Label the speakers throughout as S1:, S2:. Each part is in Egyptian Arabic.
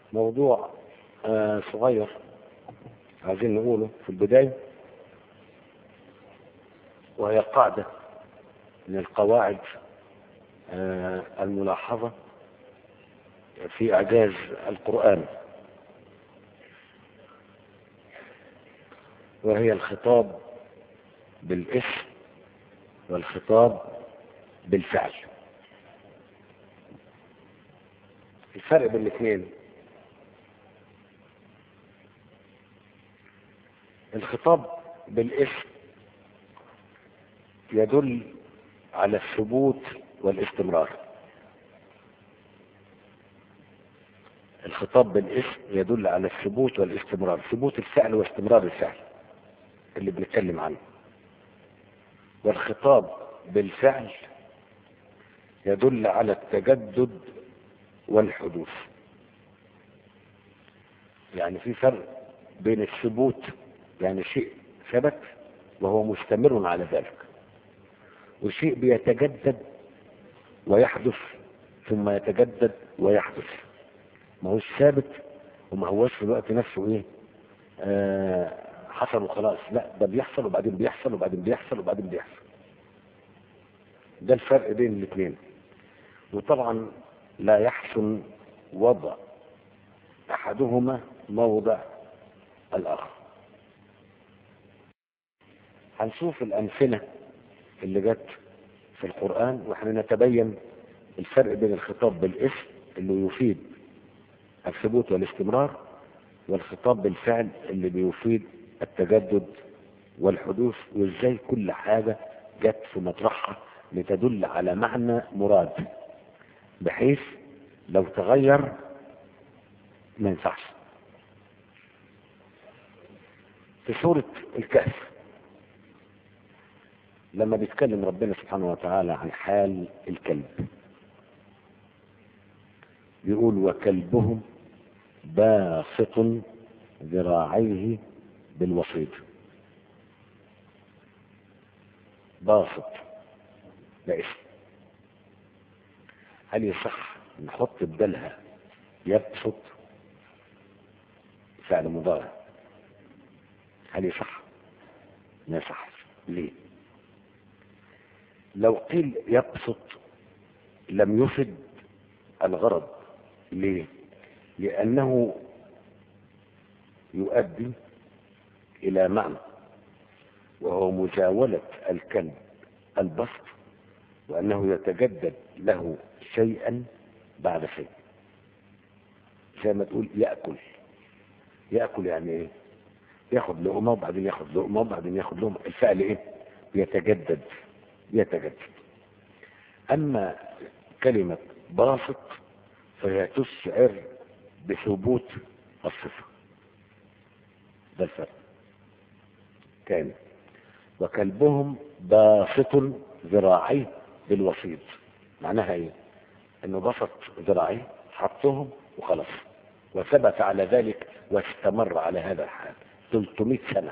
S1: موضوع آه صغير عايزين نقوله في البداية وهي قاعدة من القواعد آه الملاحظة في إعجاز القرآن وهي الخطاب بالاسم والخطاب بالفعل الفرق بين الاثنين الخطاب بالاسم يدل على الثبوت والاستمرار الخطاب بالاسم يدل على الثبوت والاستمرار ثبوت الفعل واستمرار الفعل اللي بنتكلم عنه والخطاب بالفعل يدل على التجدد والحدوث يعني في فرق بين الثبوت يعني شيء ثبت وهو مستمر على ذلك وشيء بيتجدد ويحدث ثم يتجدد ويحدث ما هوش ثابت وما هوش في الوقت نفسه ايه آه حصل وخلاص لا ده بيحصل وبعدين بيحصل وبعدين بيحصل وبعدين بيحصل ده الفرق بين الاثنين وطبعا لا يحسن وضع احدهما موضع الاخر هنشوف الامثله اللي جت في القران واحنا نتبين الفرق بين الخطاب بالاسم اللي يفيد الثبوت والاستمرار والخطاب بالفعل اللي بيفيد التجدد والحدوث وازاي كل حاجه جت في مطرحها لتدل على معنى مراد بحيث لو تغير ما ينفعش في سورة الكهف لما بيتكلم ربنا سبحانه وتعالى عن حال الكلب بيقول وكلبهم باسط ذراعيه بالوسيط باسط ده اسم هل يصح نحط بدلها يبسط فعل مضارع هل يصح ما يصح ليه لو قيل يبسط لم يفد الغرض ليه لأنه يؤدي إلى معنى وهو مجاولة الكلب البسط وأنه يتجدد له شيئا بعد شيء زي ما تقول يأكل يأكل يعني ايه ياخد لقمة وبعدين ياخد لقمة وبعدين ياخد لقمة الفعل ايه بيتجدد يتجدد اما كلمة باسط فهي تشعر بثبوت الصفة ده الفرق تاني وكلبهم باسط ذراعيه بالوسيط معناها ايه انه بسط ذراعيه حطهم وخلاص وثبت على ذلك واستمر على هذا الحال 300 سنة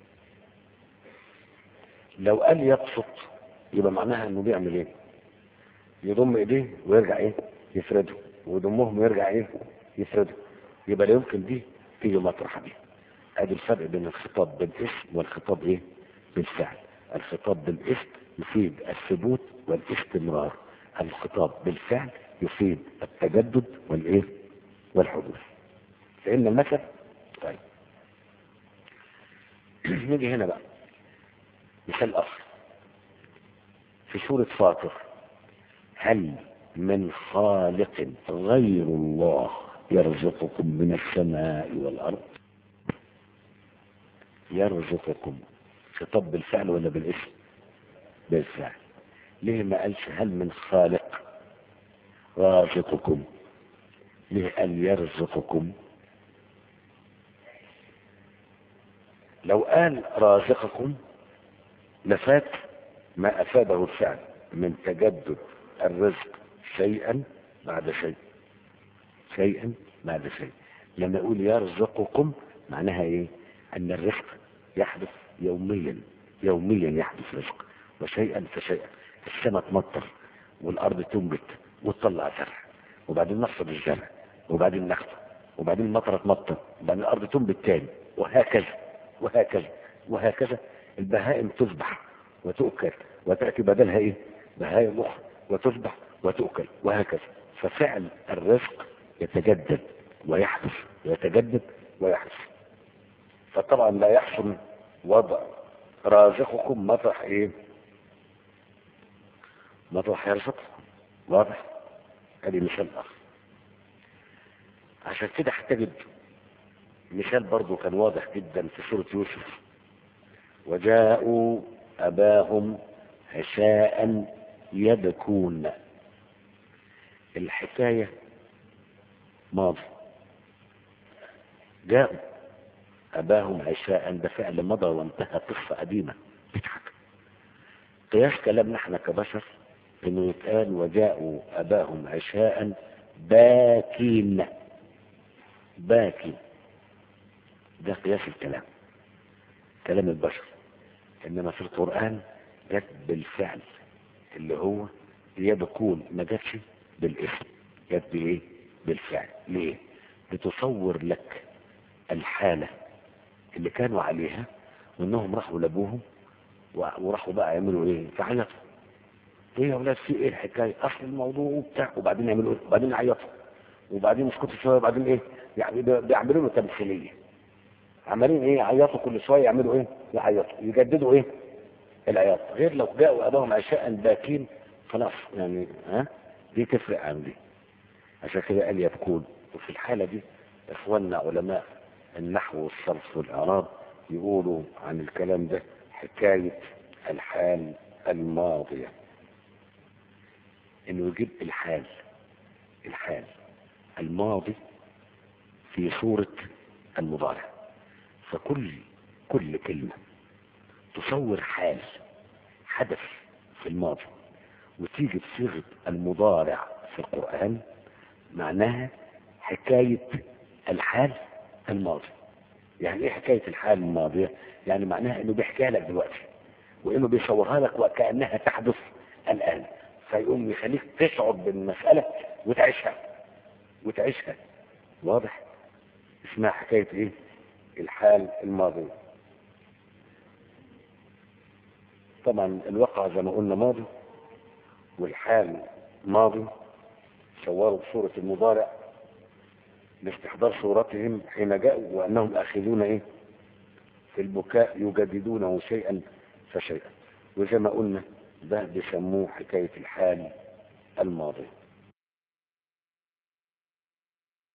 S1: لو قال يبسط يبقى معناها انه بيعمل ايه يضم ايديه ويرجع ايه يفرده ويضمهم ويرجع ايه يفرده يبقى لا يمكن دي تيجي مطرح دي ادي الفرق بين الخطاب بالاسم والخطاب ايه بالفعل الخطاب بالاسم يفيد الثبوت والاستمرار الخطاب بالفعل يفيد التجدد والايه والحدوث فإن المثل طيب نيجي هنا بقى مثال آخر في سورة فاطر هل من خالق غير الله يرزقكم من السماء والأرض يرزقكم خطاب بالفعل ولا بالاسم بالفعل ليه ما قالش هل من خالق رازقكم ليه قال يرزقكم لو قال رازقكم لفات ما افاده الفعل من تجدد الرزق شيئا بعد شيء شيئا بعد شيء لما يقول يرزقكم معناها ايه ان الرزق يحدث يوميا يوميا يحدث رزق وشيئا فشيئا السماء تمطر والارض تنبت وتطلع زرع وبعدين نحصد الزرع وبعدين ناخده وبعدين المطره تمطر وبعدين الارض تنبت تاني وهكذا وهكذا وهكذا البهائم تذبح وتؤكل وتأتي بدلها ايه بهائم اخرى وتذبح وتؤكل وهكذا ففعل الرزق يتجدد ويحدث ويتجدد ويحدث فطبعا لا يحسن وضع رازقكم مطرح ايه مطرح يرزقكم واضح ادي مثال اخر عشان كده هتجد مثال برضو كان واضح جدا في سورة يوسف وجاءوا أباهم عشاء يبكون الحكاية ماضي جاءوا أباهم عشاء ده فعل مضى وانتهى قصة قديمة تضحك قياس كلامنا احنا كبشر انه يتقال وجاءوا أباهم عشاء باكين باكين ده قياس الكلام كلام البشر انما في القرآن جت بالفعل اللي هو يبكون ما جاتش بالاسم جت بايه بالفعل ليه لتصور لك الحالة اللي كانوا عليها وانهم راحوا لابوهم وراحوا بقى يعملوا ايه فعيطوا ايه يا ولاد في ايه الحكايه اصل الموضوع وبتاع وبعدين يعملوا ايه وبعدين يعيطوا وبعدين يسكتوا شويه وبعدين ايه يعني بيعملوا له تمثيليه عمالين ايه يعيطوا كل شويه يعملوا ايه يعيطوا يجددوا ايه العياط غير لو جاءوا اباهم عشاء باكين خلاص يعني ها دي تفرق عن دي عشان كده قال يبكون وفي الحاله دي اخواننا علماء النحو والصرف والاعراب يقولوا عن الكلام ده حكايه الحال الماضيه انه يجيب الحال الحال الماضي في صورة المضارع فكل كل كلمة تصور حال حدث في الماضي وتيجي بصيغة المضارع في القرآن معناها حكاية الحال الماضي يعني ايه حكاية الحال الماضية يعني معناها انه بيحكيها لك دلوقتي وانه بيصورها لك وكأنها تحدث الآن فيقوم يخليك تشعر بالمسألة وتعيشها وتعيشها واضح اسمها حكاية ايه الحال الماضي طبعا الواقع زي ما قلنا ماضي والحال ماضي صوروا بصورة المضارع لاستحضار صورتهم حين جاءوا وانهم اخذون ايه في البكاء يجددونه شيئا فشيئا وزي ما قلنا ده بيسموه حكاية الحال الماضي